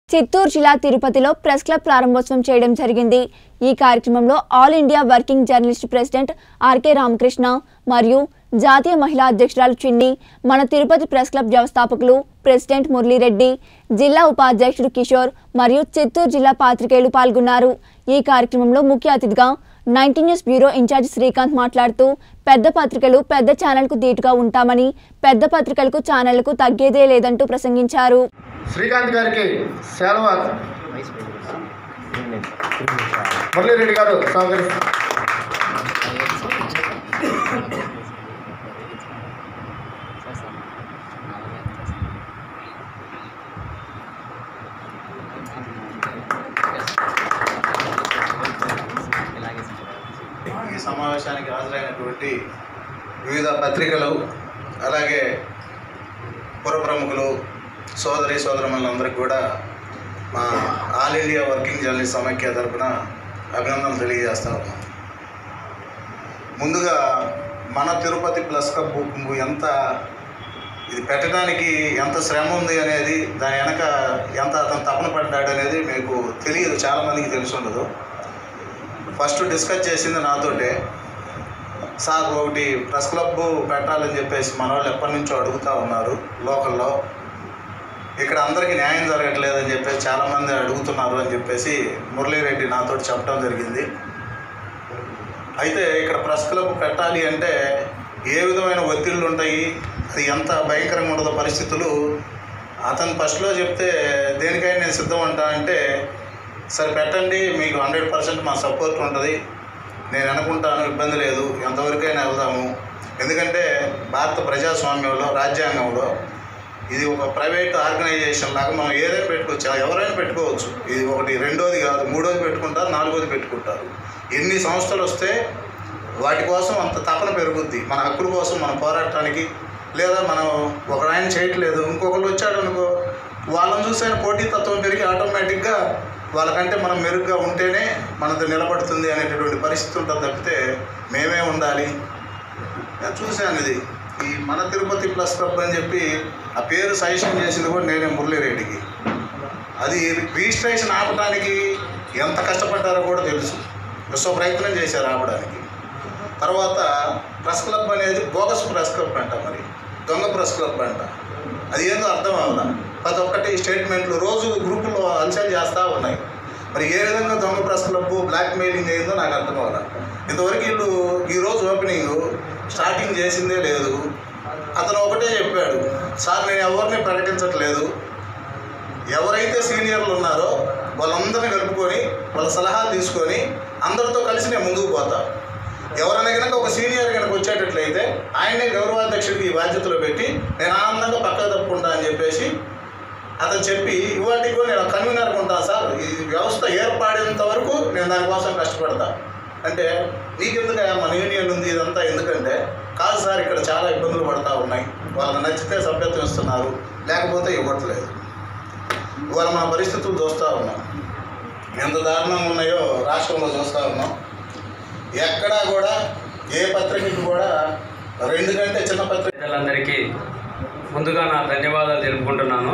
చిత్తూరు జిల్లా తిరుపతిలో press club ప్రారంభోత్సవం చేయడం జరిగింది ఈ కార్యక్రమంలో all India working journalist president R K Ramakrishna మరియు జాతీయ మహిళా అధ్యక్షురాలు చిన్ని మన తిరుపతి ప్రెస్ క్లబ్ వ్యవస్థాపకులు ప్రెసిడెంట్ మురళీరెడ్డి జిల్లా ఉపాధ్యక్షుడు కిషోర్ మరియు చిత్తూరు జిల్లా పాత్రికేయులు పాల్గొన్నారు ఈ కార్యక్రమంలో ముఖ్య అతిథిగా ninety news bureau in charge Srikanth మాట్లాడుతూ పెద్ద పత్రికలు పెద్ద ఛానల్కు దీటుగా ఉంటామని పెద్ద పత్రికలకు ఛానళ్లకు తగ్గేదే లేదంటూ ప్రసంగించారు శ్రీకాంత్ గారికి సెలవు మురళీరెడ్డి గారు సహకరిస్తారు ఈ సమావేశానికి హాజరైనటువంటి వివిధ పత్రికలు అలాగే పుర ప్రముఖులు సోదరి సోదరమణులందరికీ కూడా మా ఆల్ ఇండియా వర్కింగ్ జర్నలిస్ట్ సమైక్య తరపున అభినందనలు తెలియజేస్తా ఉన్నాం ముందుగా మన తిరుపతి ప్లస్ కప్ ఎంత ఇది పెట్టడానికి ఎంత శ్రమ ఉంది అనేది దాని వెనక ఎంత అతను తపన పడ్డాడు అనేది మీకు తెలియదు చాలామందికి తెలిసి ఉండదు ఫస్ట్ డిస్కస్ చేసింది నాతోటే సార్ ఒకటి ప్రెస్ క్లబ్ పెట్టాలని చెప్పేసి మన వాళ్ళు ఎప్పటి నుంచో అడుగుతూ ఉన్నారు లోకల్లో ఇక్కడ అందరికీ న్యాయం జరగట్లేదని చెప్పేసి చాలామంది అడుగుతున్నారు అని చెప్పేసి మురళీరెడ్డి నాతో చెప్పడం జరిగింది అయితే ఇక్కడ ప్రెస్ క్లబ్ పెట్టాలి అంటే ఏ విధమైన ఒత్తిళ్ళు ఉంటాయి అది ఎంత భయంకరంగా ఉండదో పరిస్థితులు అతను ఫస్ట్లో చెప్తే దేనికైనా నేను సిద్ధం అంటా అంటే సరే పెట్టండి మీకు హండ్రెడ్ పర్సెంట్ మా సపోర్ట్ ఉంటుంది నేను అనుకుంటాను ఇబ్బంది లేదు ఎంతవరకైనా వెళ్దాము ఎందుకంటే భారత ప్రజాస్వామ్యంలో రాజ్యాంగంలో ఇది ఒక ప్రైవేట్ ఆర్గనైజేషన్ లాగా మనం ఏదైనా పెట్టుకోవచ్చు ఎవరైనా పెట్టుకోవచ్చు ఇది ఒకటి రెండోది కాదు మూడోది పెట్టుకుంటారు నాలుగోది పెట్టుకుంటారు ఎన్ని సంస్థలు వస్తే వాటి కోసం అంత తపన పెరుగుద్ది మన హక్కుల కోసం మన పోరాటానికి లేదా మనం ఒక ఆయన చేయట్లేదు ఇంకొకరు వచ్చాడు అనుకో వాళ్ళని చూసైన పోటీతత్వం పెరిగి ఆటోమేటిక్గా వాళ్ళకంటే మనం మెరుగ్గా ఉంటేనే మనది నిలబడుతుంది అనేటటువంటి పరిస్థితి ఉంటుంది తప్పితే మేమే ఉండాలి నేను చూశాను ఇది ఈ మన తిరుపతి ప్లస్ క్లబ్ అని చెప్పి ఆ పేరు సజెషన్ చేసింది కూడా నేనే మురళీరెడ్డికి అది రిజిస్ట్రేషన్ ఆపడానికి ఎంత కష్టపడ్డారో కూడా తెలుసు విశ్వ ప్రయత్నం చేశారు ఆపడానికి తర్వాత ప్రెస్ క్లబ్ అనేది బోగస్ ప్రెస్ క్లబ్ అంట మరి దొంగ ప్రెస్ క్లబ్ అంట అది ఏందో అర్థం అవ్వాల ప్రతి ఒక్కటి స్టేట్మెంట్లు రోజు గ్రూపులో అలసలు చేస్తూ ఉన్నాయి మరి ఏ విధంగా దొంగ ప్రెస్ క్లబ్ బ్లాక్ మెయిలింగ్ అయిందో నాకు అర్థం అవ్వాల ఇంతవరకు వీళ్ళు ఈరోజు ఓపెనింగ్ స్టార్టింగ్ చేసిందే లేదు అతను ఒకటే చెప్పాడు సార్ నేను ఎవరిని ప్రకటించట్లేదు ఎవరైతే సీనియర్లు ఉన్నారో వాళ్ళందరినీ కలుపుకొని వాళ్ళ సలహాలు తీసుకొని అందరితో కలిసి నేను ముందుకు పోతా ఎవరైనా కనుక ఒక సీనియర్ కనుక వచ్చేటట్లయితే ఆయనే గౌరవాధ్యక్షుడికి ఈ బాధ్యతలో పెట్టి నేను ఆనందంగా పక్కకు తప్పుకుంటా అని చెప్పేసి అతను చెప్పి ఇవాటికి కూడా నేను కన్వీనర్గా ఉంటాను సార్ ఈ వ్యవస్థ ఏర్పడేంత వరకు నేను దానికోసం కష్టపడతా అంటే నీకెందుకు మన యూనియన్ ఉంది ఇదంతా ఎందుకంటే కాదు సార్ ఇక్కడ చాలా ఇబ్బందులు పడతా ఉన్నాయి వాళ్ళకి నచ్చితే సభ్యత్వం ఇస్తున్నారు లేకపోతే ఇవ్వట్లేదు ఇవాళ మన పరిస్థితులు చూస్తూ ఉన్నాం ఎంత దారుణంగా ఉన్నాయో రాష్ట్రంలో చూస్తూ ఉన్నాం ఎక్కడా కూడా ఏ పత్రికకి కూడా రెండు కంటే చిన్న పత్రిక పెద్దలందరికీ ముందుగా నా ధన్యవాదాలు తెలుపుకుంటున్నాను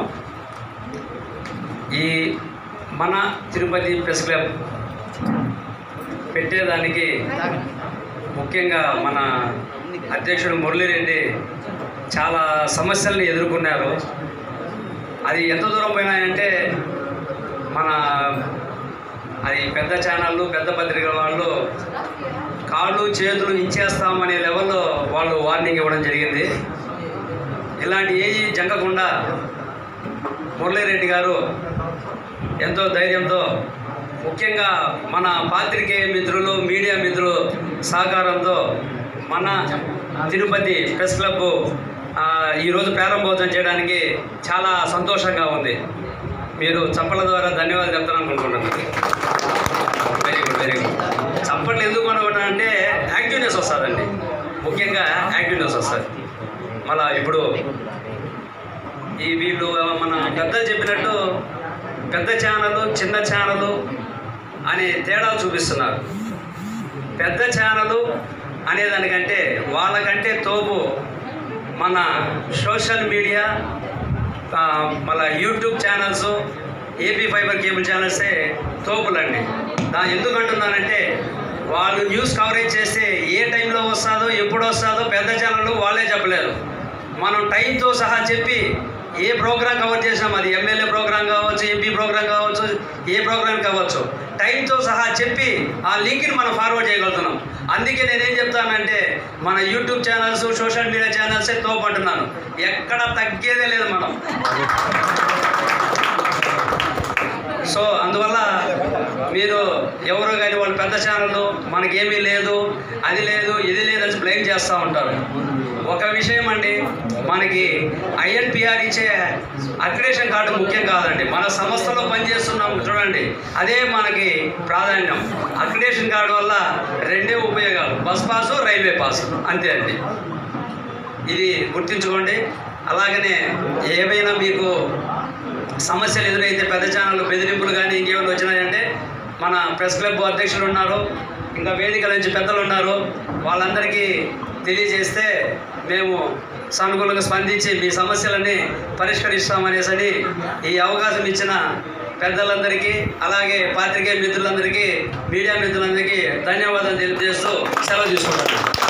ఈ మన తిరుపతి ప్రెస్ క్లబ్ పెట్టేదానికి ముఖ్యంగా మన అధ్యక్షుడు మురళీరెడ్డి చాలా సమస్యల్ని ఎదుర్కొన్నారు అది ఎంత దూరం పోయినాయంటే మన అది పెద్ద ఛానళ్ళు పెద్ద పత్రికల వాళ్ళు కాళ్ళు చేతులు ఇచ్చేస్తామనే లెవెల్లో వాళ్ళు వార్నింగ్ ఇవ్వడం జరిగింది ఇలాంటి ఏది జంగకుండా మురళీరెడ్డి గారు ఎంతో ధైర్యంతో ముఖ్యంగా మన పాత్రికేయ మిత్రులు మీడియా మిత్రులు సహకారంతో మన తిరుపతి ప్రెస్ క్లబ్ ఆ, ఈరోజు ప్రారంభోత్సవం చేయడానికి చాలా సంతోషంగా ఉంది మీరు చప్పల ద్వారా ధన్యవాదాలు చెప్తాను అనుకుంటున్నాను వెరీ గుడ్ వెరీ గుడ్ చప్పట్లు ఎందుకు అనుకుంటా అంటే యాక్టివ్నెస్ వస్తుందండి ముఖ్యంగా యాక్టివ్నెస్ వస్తుంది మళ్ళా ఇప్పుడు ఈ వీళ్ళు మన పెద్దలు చెప్పినట్టు పెద్ద ఛానల్ చిన్న ఛానల్ అనే తేడాలు చూపిస్తున్నారు పెద్ద ఛానల్ అనేదానికంటే వాళ్ళకంటే తోపు మన సోషల్ మీడియా ఆ, మళ్ళా YouTube channels AP fibre cable ఛానల్సే తోపులండి దా ఎందుకు అంటున్నానంటే వాళ్ళు న్యూస్ కవరేజ్ చేస్తే ఏ టైంలో వస్తుందో ఎప్పుడు వస్తుందో పెద్ద ఛానళ్ళు వాళ్ళే చెప్పలేరు మనం టైంతో సహా చెప్పి ఏ ప్రోగ్రామ్ కవర్ చేసినాం అది ఎమ్మెల్యే ప్రోగ్రామ్ కావచ్చు ఎంపీ ప్రోగ్రామ్ కావచ్చు ఏ ప్రోగ్రామ్ కావచ్చు టైంతో సహా చెప్పి ఆ లింక్ని మనం ఫార్వర్డ్ చేయగలుగుతున్నాం అందుకే నేనేం చెప్తానంటే మన యూట్యూబ్ ఛానల్స్ సోషల్ మీడియా ఛానల్సే తోపంటున్నాను ఎక్కడ తగ్గేదే లేదు మనం సో అందువల్ల మీరు ఎవరు కానీ వాళ్ళు పెద్ద ఛానల్ మనకేమీ లేదు అది లేదు ఇది లేదని బ్లేమ్ చేస్తూ ఉంటారు ఒక విషయం అండి మనకి ఐఎన్పిఆర్ ఇచ్చే అక్రిడేషన్ కార్డు ముఖ్యం కాదండి మన సంస్థలో పనిచేస్తున్నాం చూడండి అదే మనకి ప్రాధాన్యం అక్రిడేషన్ కార్డు వల్ల రెండే ఉపయోగాలు బస్ పాసు రైల్వే పాసు అంతే అండి ఇది గుర్తుంచుకోండి అలాగనే ఏమైనా మీకు సమస్యలు ఎదురైతే పెద్ద ఛానల్ బెదిరింపులు కానీ ఇంకేమైనా వచ్చినాయంటే మన ప్రెస్ క్లబ్ అధ్యక్షులు ఉన్నారు ఇంకా వేదికల నుంచి పెద్దలు ఉన్నారు వాళ్ళందరికీ తెలియజేస్తే మేము సానుకూలంగా స్పందించి మీ సమస్యలన్నీ పరిష్కరిస్తామనేసని ఈ అవకాశం ఇచ్చిన పెద్దలందరికీ అలాగే పాత్రికేయ మిత్రులందరికీ మీడియా మిత్రులందరికీ ధన్యవాదాలు తెలియజేస్తూ సెలవు తీసుకుంటాను